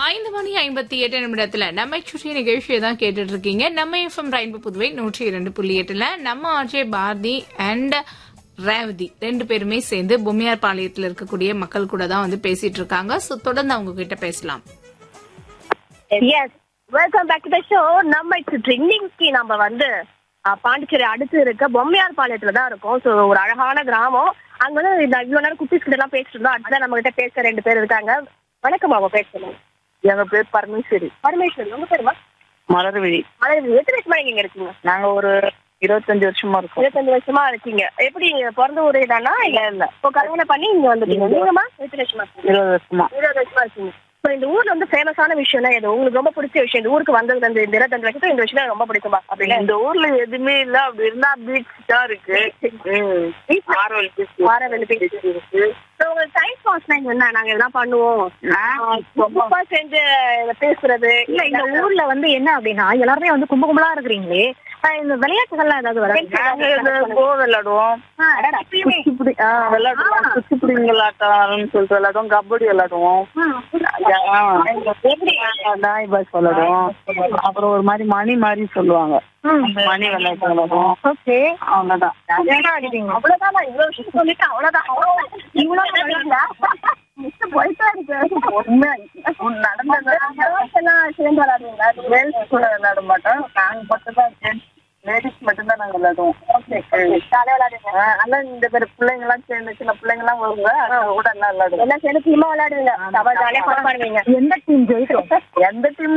ஐந்து மணி ஐம்பத்தி எட்டு நிமிடத்துல நம்ம சுற்றி நிகழ்ச்சியை தான் கேட்டுட்டு இருக்கீங்க நம்ம எஃப்எம் ரெயின்போ புதுவை நூற்றி இரண்டு புள்ளி எட்டுல நம்ம ஆர்ஜே பாரதி அண்ட் ரேவதி ரெண்டு பேருமே சேர்ந்து பொம்மையார் பாளையத்துல இருக்கக்கூடிய மக்கள் கூட தான் வந்து பேசிட்டு இருக்காங்க சோ தொடர்ந்து அவங்க கிட்ட பேசலாம் yes welcome back to the show நம்ம சுற்றி இன்னைக்கு நம்ம வந்து அஹ், பாண்டிச்சேரி அடுத்து இருக்க பொம்மையார் பாளையத்துல தான் இருக்கோம் ஸோ ஒரு அழகான கிராமம் அங்க வந்து இந்த இவ்வளவு நேரம் குட்டிஸ் கிட்ட எல்லாம் பேசிட்டு இருந்தோம் அடுத்ததான் நம்ம கிட்ட பேச ரெண்டு பேர் இருக்காங்க வணக்கம் அவங்க பேர் சொல்லுங்க எங்க பேர் பரமேஸ்வரி பரமேஸ்வரி உங்க பேருமா மலர்விழி மலர் எத்தனை வருஷமா நீங்க இங்க இருக்கீங்க நாங்க ஒரு இருபத்தஞ்சு வருஷமா இருக்கோம் இருபத்தஞ்சு வருஷமா இருக்கீங்க எப்படி நீங்க பிறந்த ஊரே தானா இல்ல இல்ல இப்போ கல்யாணம் பண்ணி இங்க வந்துட்டீங்க நீங்கம்மா எத்தனை வருஷமா இருக்கீங்க இருபது வருஷமா இருபது வருஷமா இருக்கீங்க இப்போ இந்த ஊர்ல வந்து ஃபேமஸான விஷயம்னா எது உங்களுக்கு ரொம்ப பிடிச்ச விஷயம் இந்த ஊருக்கு வந்ததுல இருந்து இந்த இருபத்தஞ்சு வருஷத்துக்கு இந்த விஷயம் ரொம்ப பிடிக்குமா அப்படின்னா இந்த ஊர்ல எதுவுமே இல்ல அப்படி இருந்தா பீச் தான் இருக்கு ம். ஆரோவில் beach வாரவெளி beach இருக்கு So, உங்களுக்கு டைம் பாஸ்னா இங்க என்ன நாங்க இதெல்லாம் பண்ணுவோம் நான் கும்பா செஞ்சு பேசுறது இல்ல இந்த ஊர்ல வந்து என்ன அப்படின்னா எல்லாருமே வந்து கும்ப கும்பலா இருக்கிறீங்களே அஹ் இந்த விளையாட்டுகள்லாம் ஏதாவது நாங்க இந்த வராது கோ விளையாடுவோம் குச்சிப்புடி ஆ, விளையாடுவோம் குச்சிப்புடி விளையாட்டம்னு சொல்லிட்டு விளையாடுவோம் கபடி விளையாடுவோம் ஆ. நாய் பாஸ் விளையாடுவோம் அப்புறம் ஒரு மாதிரி மணி மாதிரி சொல்லுவாங்க மணி விளையாட்டு விளையாடுவோம் ஓகே அவ்வளவுதான் அவ்வளவுதான் நான் இவ்வளவு விஷயம் சொல்லிட்டு அவ்வளவுதான் இவ்வளவு சொல்லிட்டா? மிச்சம் போயிட்டா இருக்கு. உண்மை நடந்தது Girls எல்லாம் சேர்ந்து விளையாடுவீங்களா? கேர்ள்ஸ் கூட விளையாட மாட்டோம் நாங்க மட்டும் தான் லேடிஸ் மட்டும் தான் நாங்க விளையாடுவோம் ஜாலியா விளையாடுவீங்க. ஆ, ஆனா இந்த பேர் பிள்ளைங்க எல்லாம் சேர்ந்து சின்ன பிள்ளைங்க எல்லாம் வருங்க அவங்க கூட எல்லாம் விளையாடுவோம் எல்லாம் சேர்ந்து team ஆ விளையாடுவீங்க. செம ஜாலியா fun பண்ணுவீங்க. எந்த டீம் ஜெயிக்கும் எந்த டீம்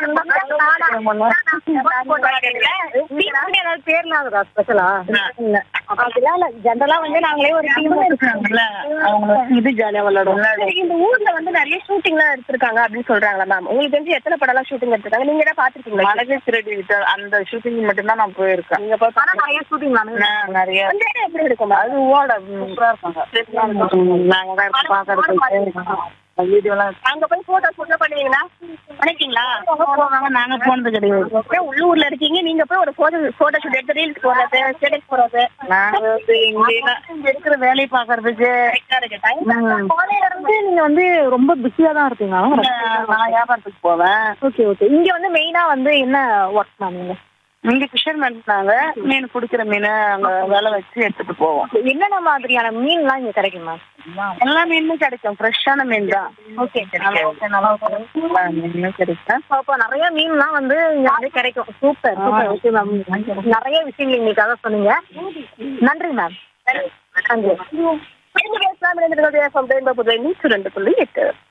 ஏதாவது பேர்லாம் இருக்கா ஸ்பெஷலா அப்படிலாம் இல்ல ஜென்ரலா வந்து நாங்களே ஒரு டீம் இருக்காங்கல்ல அவங்க இது ஜாலியா விளையாடுவோம் சரி, இந்த ஊர்ல வந்து நிறைய ஷூட்டிங் எல்லாம் எடுத்திருக்காங்க அப்படின்னு சொல்றாங்களா மேம் உங்களுக்கு தெரிஞ்சு எத்தனை படம் எல்லாம் ஷூட்டிங் எடுத்திருக்காங்க நீங்க ஏதாவது பாத்துருக்கீங்களா மலகேஷ் ரெட்டி கிட்ட அந்த ஷூட்டிங் மட்டும்தான் நான் போயிருக்கேன் நீங்க போய் ஆனா நிறைய ஷூட்டிங் நான் நிறைய அந்த இடம் எப்படி இருக்கும் ma'am? அது ஓட சூப்பரா இருக்காங்க நாங்க தான் இப்ப பாக்குறது வீடியோ எல்லாம் அங்க போய் போட்டோ ஷூட் பண்ணுவீங்களா பண்ணிட்டீங்களா போவாங்க நாங்க போனது கிடையாது அப்படியே உள்ளூர்ல இருக்கீங்க நீங்க போய் ஒரு போட்டோ போட்டோ ஷூட் எடுத்து ரீல்ஸ் போடுறது ஸ்டேட்டஸ் போடுறது நாங்க வந்து இங்க இங்க இருக்கிற வேலையை பாக்குறதுக்கு கரெக்டா இருக்கு டைம் காலையில இருந்து நீங்க வந்து ரொம்ப பிஸியா தான் இருப்பீங்க நான் வியாபாரத்துக்கு போவேன் ஓகே ஓகே இங்க வந்து மெயினா வந்து என்ன ஒர்க் மேம் நீங்க இங்க ஃபிஷர்மேன் நாங்க மீன் பிடிக்கிற மீன் அங்க விலை வச்சு எடுத்துட்டு போவோம் என்னென்ன மாதிரியான மீன்லாம் இங்க கிடைக்கும் மேம் எல்லா மீனும் கிடைக்கும் ஃப்ரெஷ்ஷான மீன் தான் ஓகே நல்லா எல்லா மீனும் கிடைக்கும் அப்போ நிறைய மீன்லாம் வந்து இங்க வந்து கிடைக்கும் சூப்பர் சூப்பர் ஓகே மேம் நிறைய விஷயங்கள் எங்களுக்காக சொன்னீங்க நன்றி மேம் நன்றி பேசலாம் புதுவை நூற்றி ரெண்டு புள்ளி எட்டு